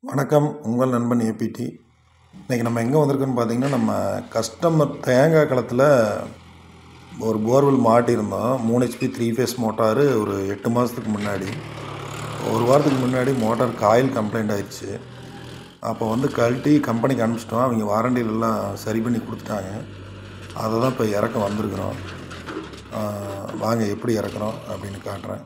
வணக்கம் உங்கள் நண்பன் ஏபிடி இன்றைக்கி நம்ம எங்கே வந்திருக்கோன்னு பார்த்தீங்கன்னா நம்ம கஸ்டமர் தேங்காய் களத்தில் ஒரு போர்வெல் மாட்டியிருந்தோம் மூணு ஹெச்பி த்ரீ ஃபேஸ் மோட்டாரு ஒரு எட்டு மாதத்துக்கு முன்னாடி ஒரு வாரத்துக்கு முன்னாடி மோட்டார் காயில் கம்ப்ளைண்ட் ஆயிடுச்சு அப்போ வந்து கழட்டி கம்பெனிக்கு அனுப்பிச்சிட்டோம் அவங்க வாரண்டியிலலாம் சரி பண்ணி கொடுத்துட்டாங்க அதை தான் இப்போ இறக்க வந்திருக்கிறோம் ஆஹ் வாங்க எப்படி இறக்குறோம் அப்படின்னு காட்டுறேன்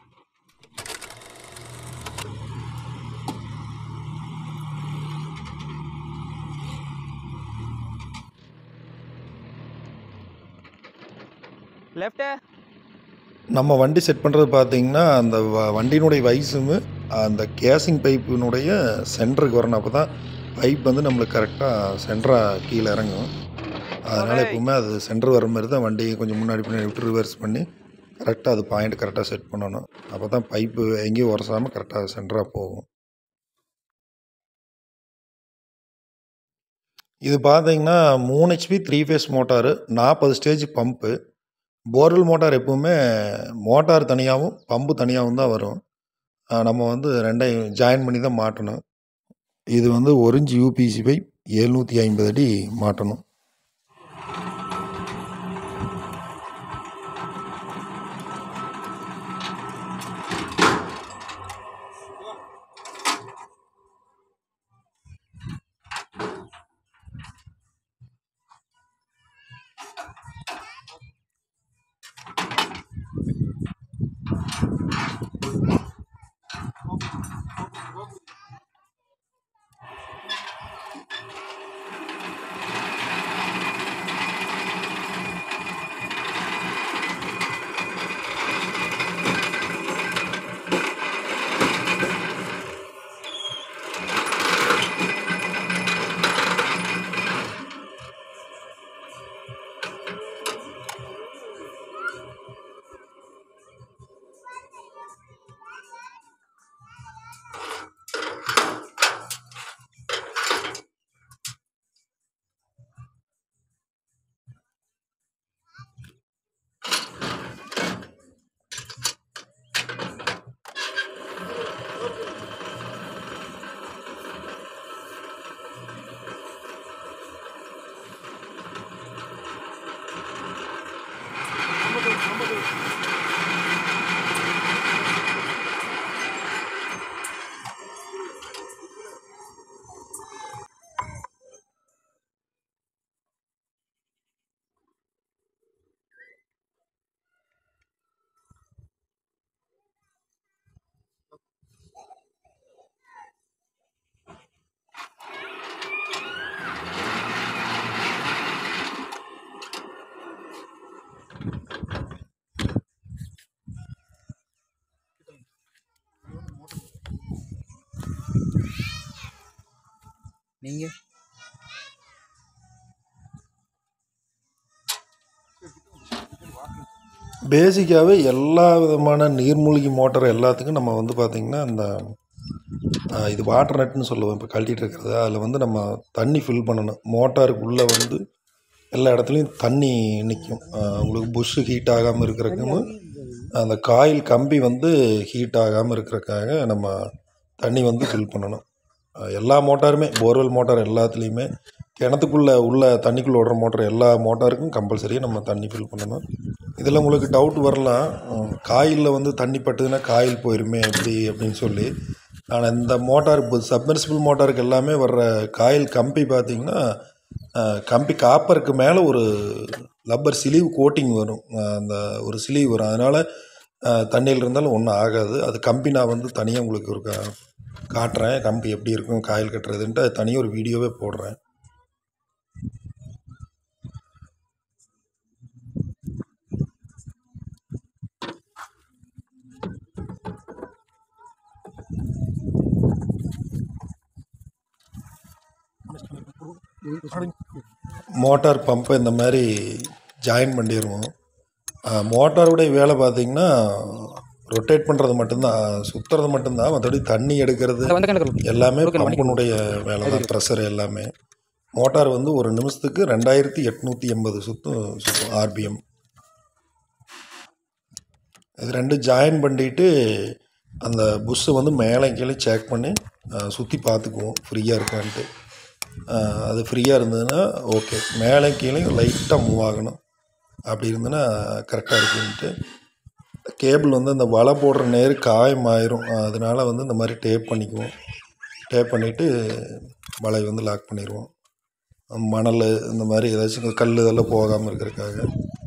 லெஃப்ட்டு நம்ம வண்டி செட் பண்ணுறது பார்த்தீங்கன்னா அந்த வ- வண்டியினுடைய வயசும் அந்த கேசிங் பைப்பினுடைய சென்டருக்கு வரணும் அப்போ தான் பைப் வந்து நம்மளுக்கு கரெக்டாக சென்டராக கீழே இறங்கும் அதனால் எப்பவுமே அது சென்டர் வர மாதிரி தான் வண்டியை கொஞ்சம் முன்னாடி பின்னாடி விட்டு ரிவர்ஸ் பண்ணி கரெக்டாக அது பாயிண்ட் கரெக்டாக செட் பண்ணணும் அப்போ தான் பைப்பு எங்கேயும் உரசாமல் கரெக்டாக சென்டராக போகும் இது பார்த்தீங்கன்னா மூணு ஹெச்பி த்ரீ ஃபேஸ் மோட்டாரு நாற்பது ஸ்டேஜ் பம்பு போர்வெல் மோட்டார் எப்பவுமே மோட்டார் தனியாகவும் பம்பு தனியாகவும் தான் வரும் ஆஹ் நம்ம வந்து ரெண்டையும் ஜாயின் பண்ணி தான் மாட்டணும் இது வந்து ஒரிஞ்சு யூபிசி பைப் எழுநூற்றி ஐம்பது அடி மாட்டணும் நீங்கள் பேசிக்காகவே எல்லா விதமான நீர்மூழ்கி மோட்டார் எல்லாத்துக்கும் நம்ம வந்து பார்த்திங்கன்னா இந்த ஆஹ் இது வாட்டர் நட்டுன்னு சொல்லுவோம் இப்போ கழட்டிட்டு இருக்கிறது அதில் வந்து நம்ம தண்ணி ஃபில் பண்ணணும் மோட்டாருக்குள்ளே வந்து எல்லா இடத்துலையும் தண்ணி நிற்கும் உங்களுக்கு புஷ்ஷு ஹீட் ஆகாமல் இருக்கிறதுக்கும் அந்த காயில் கம்பி வந்து ஹீட் ஆகாமல் இருக்கிறதுக்காக நம்ம தண்ணி வந்து ஃபில் பண்ணணும் ஆஹ் எல்லா மோட்டாருமே போர்வெல் மோட்டார் எல்லாத்துலேயுமே கிணத்துக்குள்ளே உள்ள தண்ணிக்குள்ளே ஓடுற மோட்டார் எல்லா மோட்டாருக்கும் கம்பல்சரியாக நம்ம தண்ணி ஃபில் பண்ணணும் இதில் உங்களுக்கு டவுட் வரலாம் காயிலில் வந்து தண்ணி பட்டுதுன்னா காயில் போயிருமே எப்படி அப்படின்னு சொல்லி ஆனால் இந்த மோட்டார் இப்போ சப்மெர்சிபிள் மோட்டாருக்கு எல்லாமே வர்ற காயில் கம்பி பார்த்தீங்கன்னா அஹ், கம்பி காப்பருக்கு மேலே ஒரு லப்பர் சிலிவ் கோட்டிங் வரும் அஹ், அந்த ஒரு சிலிவ் வரும் அதனால் தண்ணியில் இருந்தாலும் ஒன்றும் ஆகாது அது கம்பி நான் வந்து தனியாக உங்களுக்கு ஒரு கா- காட்டுறேன் கம்பி எப்படி இருக்கும் காயில் கட்டுறதுன்ட்டு அது தனியாக ஒரு வீடியோவே போடுறேன் மோட்டார் பம்பை இந்த மாதிரி ஜாயின் பண்ணிடுவோம் மோட்டாருடைய வேலை பார்த்தீங்கன்னா ரொட்டேட் பண்ணுறது மட்டும்தான் சுற்றுறது மட்டும்தான் மற்றபடி தண்ணி எடுக்கிறது வந்து கணக்கு எல்லாமே பம்பினுடைய வேலை தான் ப்ரெஷர் எல்லாமே மோட்டார் வந்து ஒரு நிமிஷத்துக்கு ரெண்டாயிரத்தி எட்நூற்றி எண்பது சுற்றும் சுற்றும் ஆர்பிஎம் இது ரெண்டும் ஜாயின் பண்ணிட்டு அந்த புஷ்ஷை வந்து மேலே கீழே செக் பண்ணி சுற்றி பார்த்துக்குவோம் ஃப்ரீயாக இருக்கான்ட்டு அஹ், அது ஃப்ரீயாக இருந்ததுன்னா ஓகே மேலே கீழே லைட்டாக மூவ் ஆகணும் அப்படி இருந்ததுன்னா கரெக்டாக இருக்குன்ட்டு கேபிள் வந்து அந்த வலை போடுற நேரு காயமாயிரும் அதனால வந்து இந்த மாதிரி டேப் பண்ணிக்குவோம் டேப் பண்ணிவிட்டு வலையை வந்து லாக் பண்ணிடுவோம் மணல் இந்த மாதிரி ஏதாச்சும் கல் இதெல்லாம் போகாமல் இருக்கிறதுக்காக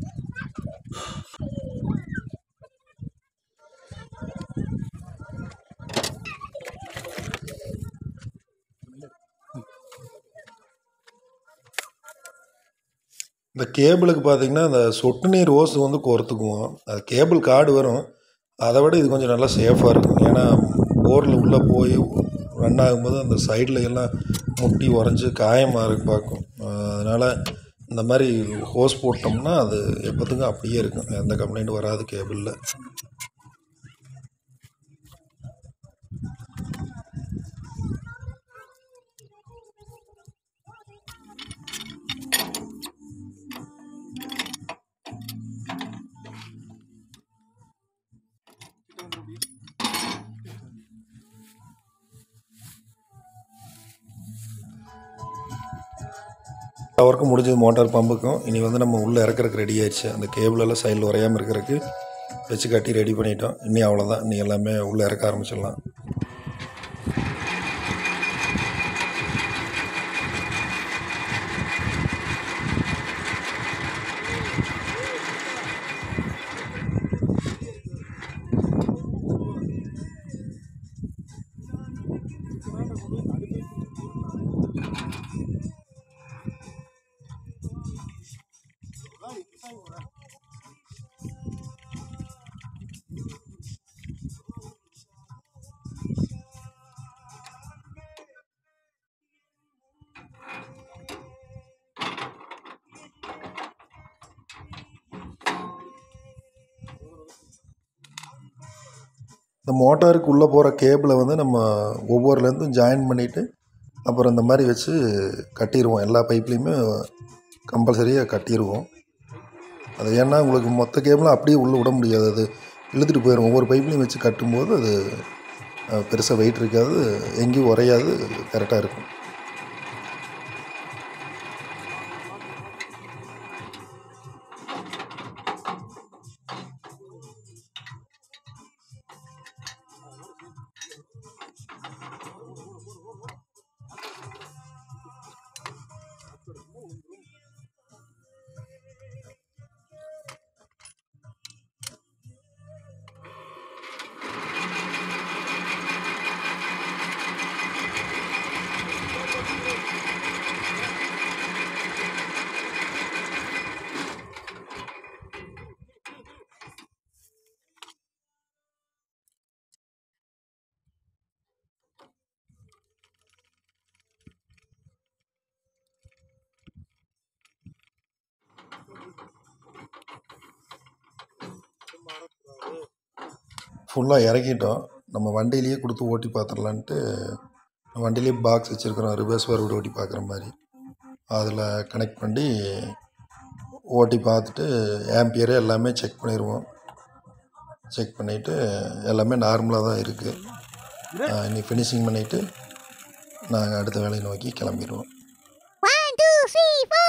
இந்த கேபிளுக்கு பார்த்தீங்கன்னா இந்த சொட்டு நீர் ஓஸ் வந்து கோர்த்துக்குவோம் அது கேபிள் கார்டு வரும் அதை விட இது கொஞ்சம் நல்லா சேஃபாக இருக்கும் ஏன்னா போரில் உள்ளே போய் ரன் ஆகும்போது அந்த சைடில் எல்லாம் முட்டி உறைஞ்சி காயமாக இருக்கு பார்க்கும் அதனால் இந்த மாதிரி ஹோஸ் போட்டோம்னா அது எப்போத்துக்கும் அப்படியே இருக்கும் எந்த கம்ப்ளைண்ட் வராது கேபிளில் ஒர்க்கும் முடிஞ்சது மோட்டார் பம்புக்கும் இனி வந்து நம்ம உள்ளே இறக்குறதுக்கு ரெடி ஆயிடுச்சு அந்த கேபிள் எல்லாம் சைடில் உறையாமல் இருக்கிறதுக்கு வச்சு கட்டி ரெடி பண்ணிட்டோம் இனி அவ்வளோதான் இனி எல்லாமே உள்ளே இறக்க ஆரம்பிச்சிடலாம் இந்த மோட்டாருக்கு உள்ளே போகிற கேபிளை வந்து நம்ம ஒவ்வொரு லென்த்தும் ஜாயின் பண்ணிவிட்டு அப்புறம் இந்த மாதிரி வச்சு கட்டிடுவோம் எல்லா பைப்லேயுமே கம்பல்சரியாக கட்டிடுவோம் அது ஏன்னா உங்களுக்கு மொத்த கேபிளும் அப்படியே உள்ளே விட முடியாது அது இழுத்துட்டு போயிடும் ஒவ்வொரு பைப்லையும் வச்சு கட்டும்போது அது பெருசாக வெயிட் இருக்காது எங்கேயும் உறையாது கரெக்டாக இருக்கும் ஃபுல்லாக இறக்கிட்டோம் நம்ம வண்டியிலேயே கொடுத்து ஓட்டி பார்த்துடலான்ட்டு வண்டியிலேயே பாக்ஸ் வச்சுருக்குறோம் ரிவர்ஸ் ஃபார்வர்டு ஓட்டி பார்க்குற மாதிரி அதில் கனெக்ட் பண்ணி ஓட்டி பார்த்துட்டு ஆம்பியரு எல்லாமே செக் பண்ணிடுவோம் செக் பண்ணிவிட்டு எல்லாமே நார்மலாக தான் இருக்குது இனி ஃபினிஷிங் பண்ணிவிட்டு நாங்கள் அடுத்த வேலையை நோக்கி கிளம்பிடுவோம் One, two, three, four.